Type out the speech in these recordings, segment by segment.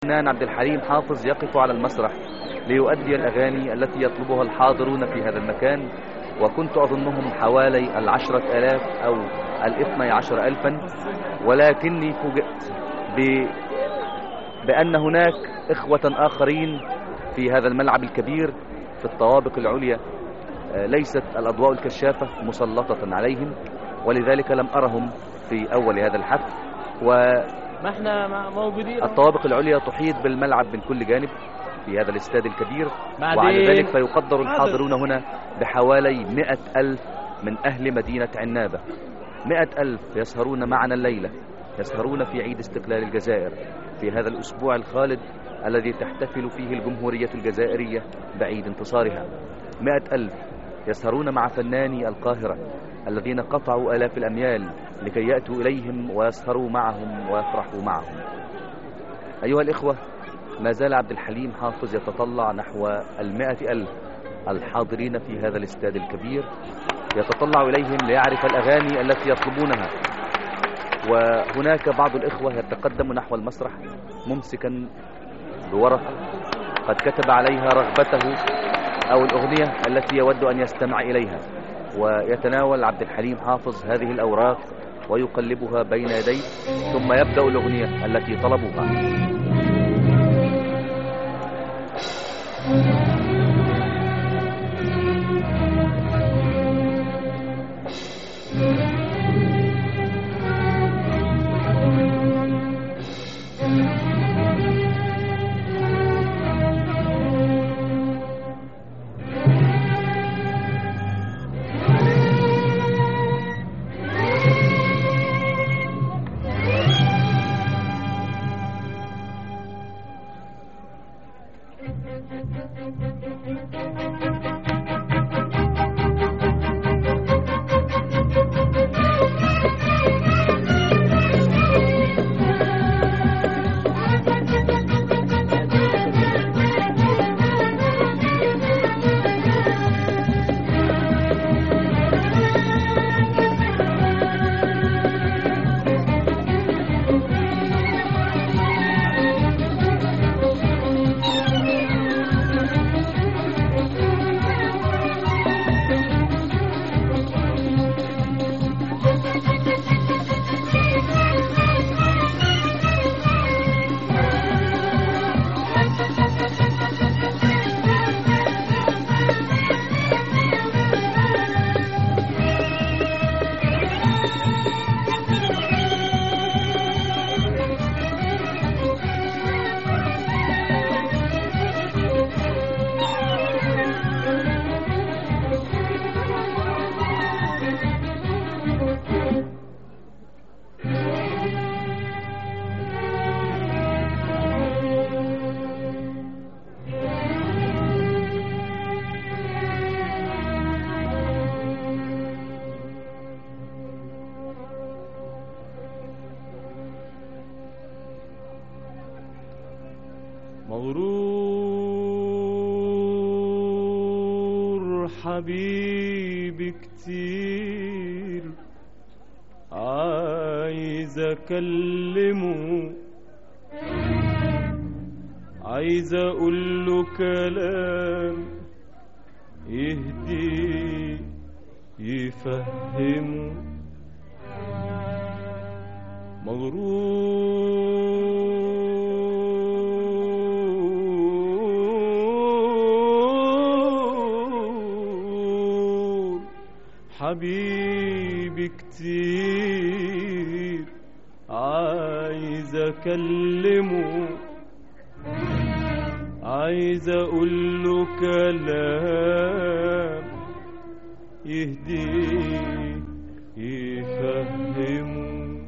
الفنان عبد الحليم حافظ يقف على المسرح ليؤدي الأغاني التي يطلبها الحاضرون في هذا المكان وكنت أظنهم حوالي العشرة آلاف أو الاثني عشر ألفا ولكني فوجئت ب... بأن هناك إخوة آخرين في هذا الملعب الكبير في الطوابق العليا آه، ليست الأضواء الكشافة مسلطة عليهم ولذلك لم أرهم في أول هذا الحفل ما احنا موجودين والطوابق العليا تحيط بالملعب من كل جانب في هذا الاستاد الكبير بعدين- وعلى ذلك فيقدر الحاضرون هنا بحوالي مئة ألف من أهل مدينة عنابة مئة ألف يسهرون معنا الليلة يسهرون في عيد استقلال الجزائر في هذا الأسبوع الخالد الذي تحتفل فيه الجمهورية الجزائرية بعيد انتصارها مئة ألف يسهرون مع فناني القاهرة الذين قطعوا آلاف الأميال لكي يأتوا إليهم ويسهروا معهم ويفرحوا معهم أيها الإخوة ما زال عبد الحليم حافظ يتطلع نحو المائة ألف الحاضرين في هذا الاستاد الكبير يتطلع إليهم ليعرف الأغاني التي يطلبونها وهناك بعض الإخوة يتقدم نحو المسرح ممسكا بورقة قد كتب عليها رغبته أو الأغنية التي يود أن يستمع إليها ويتناول عبد الحليم حافظ هذه الأوراق ويقلبها بين يديه ثم يبدأ الأغنية التي طلبوها مغرور حبيبي كتير عايز اكلمه عايز اقول له كلام يهدي يفهمه مغرور حبيبي كتير عايز اكلمه عايز اقول له كلام يهديه يفهمه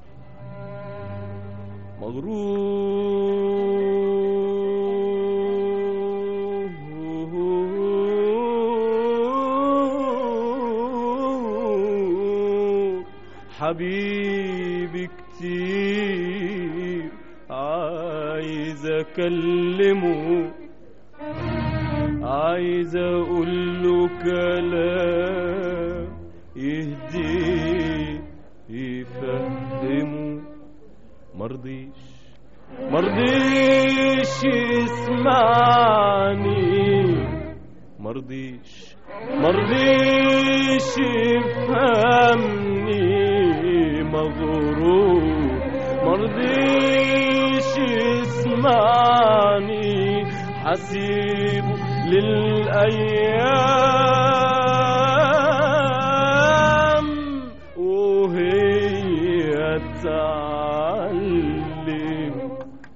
مغرور حبيبي كتير عايز اكلمه عايز اقول له كلام يهديه يفهمه مرضيش مرضيش يسمعني مرضيش مرضيش يفهمني مغرور مرضيش يسمعني حسيبه للأيام وهي تعلم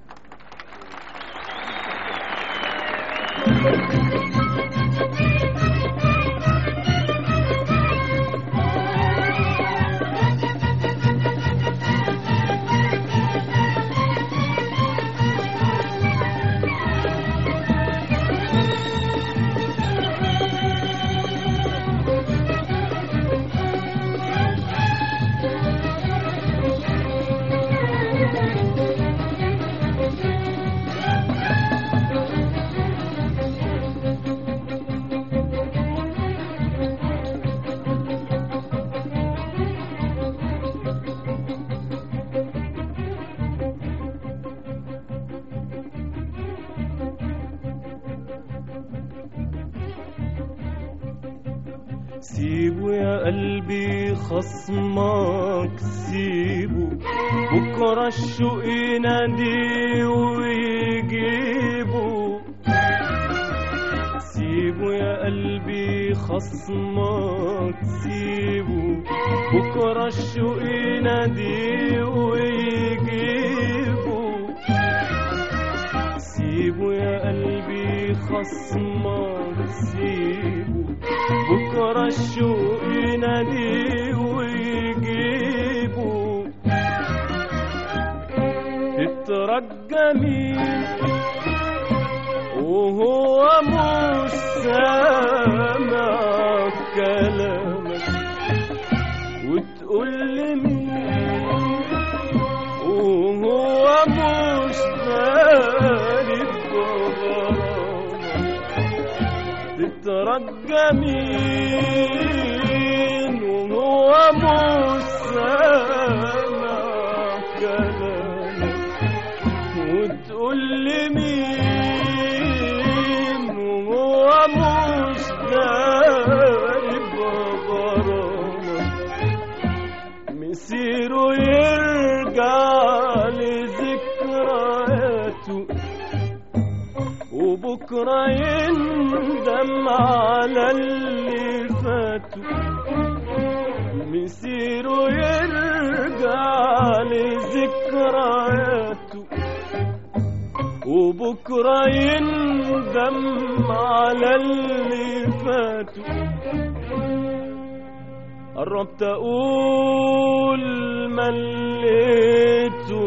سيبه يا قلبي خصمك سيبه بكرة الشوق ينادي ويجيبه سيبه يا قلبي خصمك سيبه بكرة الشوق ينادي ويجيبه سيبه يا قلبي خصمك سيبه بكرة الشوق ينادي ويجيبه تترجى مين وهو مش سامع كلامك وتقول لي مين وهو مش داري بغرامك تترجى مين وهو مش سامع كلامك وتقول لي مين وهو مش داري بغرامك مسيره يرجع لذكرياته وبكرة يندم على اللي فاته مسيره يرجع لذكرياته وبكرة يندم على اللي فاته قربت اقول مليته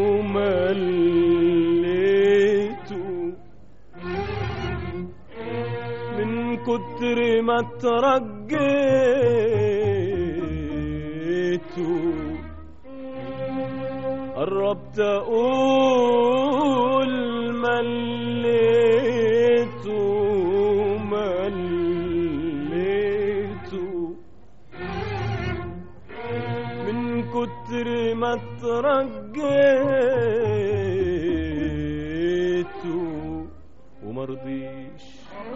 مليته من كتر ما ترجيته قربت اقول مليته مليته من كتر ما ترجيته ومرضيش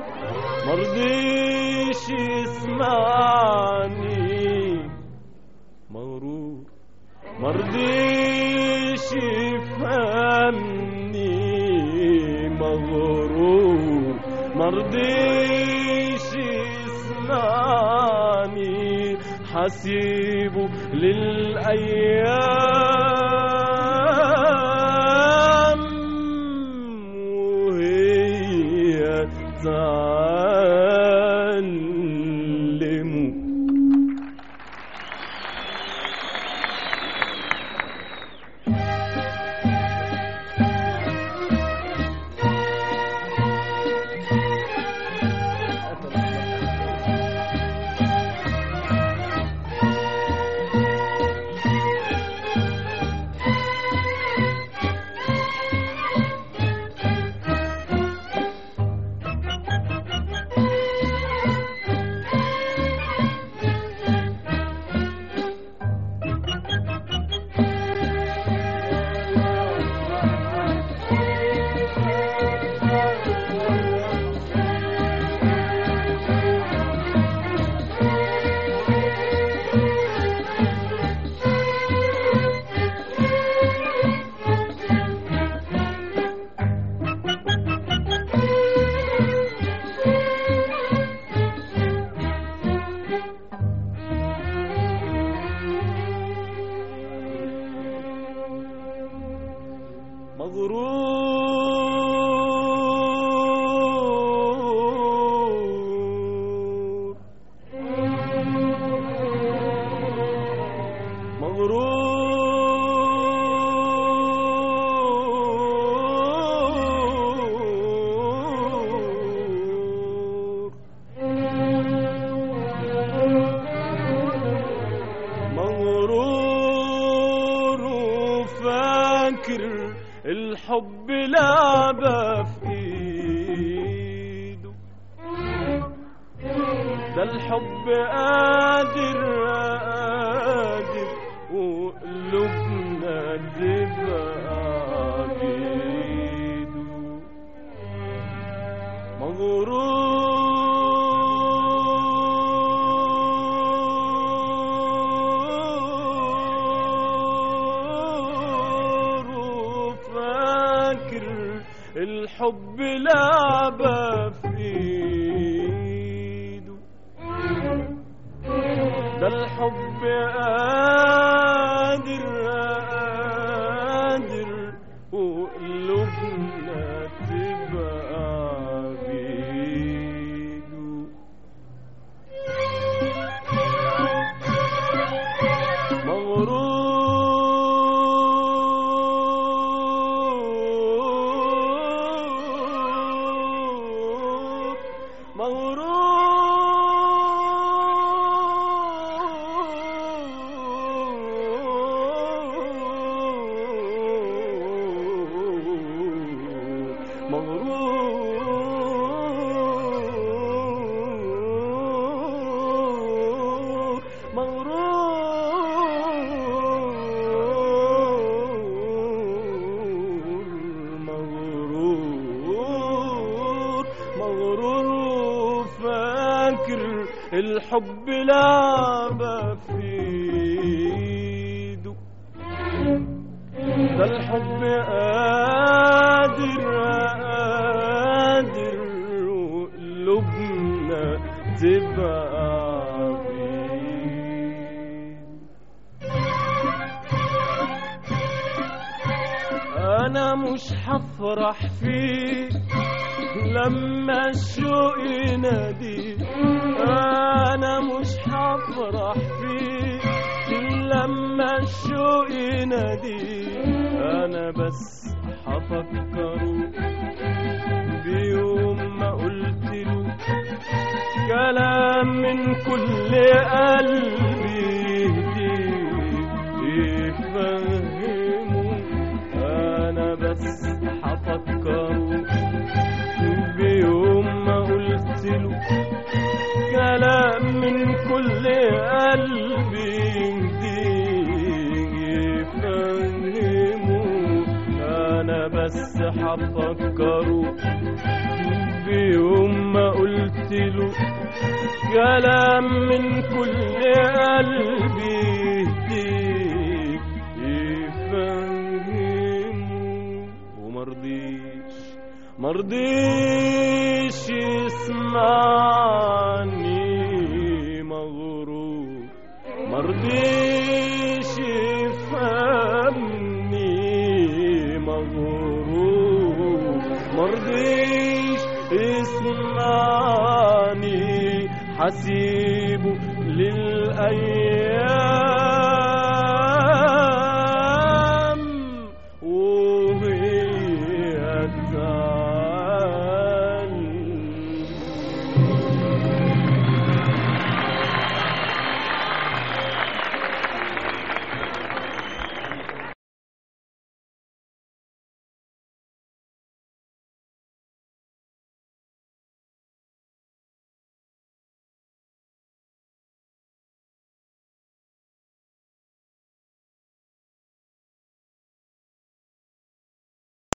مرضيش يسمعني مغرور مرضيش يفهمني مغرور مرضيش يسمعني حسيبه للأيام وهي تعلمه لعبة في ايده ده الحب قادر قادر وقلوبنا تبقى بيده مغرور وفاكر الحب لعبة في ايده ده الحب قادر قادر وقلوبنا تبقى بيده مغرور مغرور مغرور مغرور مغرور مغرور فاكر الحب لعبة في ايده ده الحب قادر قادر وقلوبنا تبقى بيه انا مش هفرح فيه لما الشوق ينادي انا مش هفرح فيه لما الشوق ينادي انا بس هفكره بيوم ما قلت له كلام من كل قلبي يهديه يفهمه انا بس هفكره بيوم ما قلت له كلام من كل قلبي يهديه يفهمه انا بس هفكره بيوم ما قلت له كلام من كل قلبي يهديك يفهمه ومرضيش مرضيش يسمعني مغرور مرضيش يفهمني مغرور مرضيش يسمعني حسيبه للأيام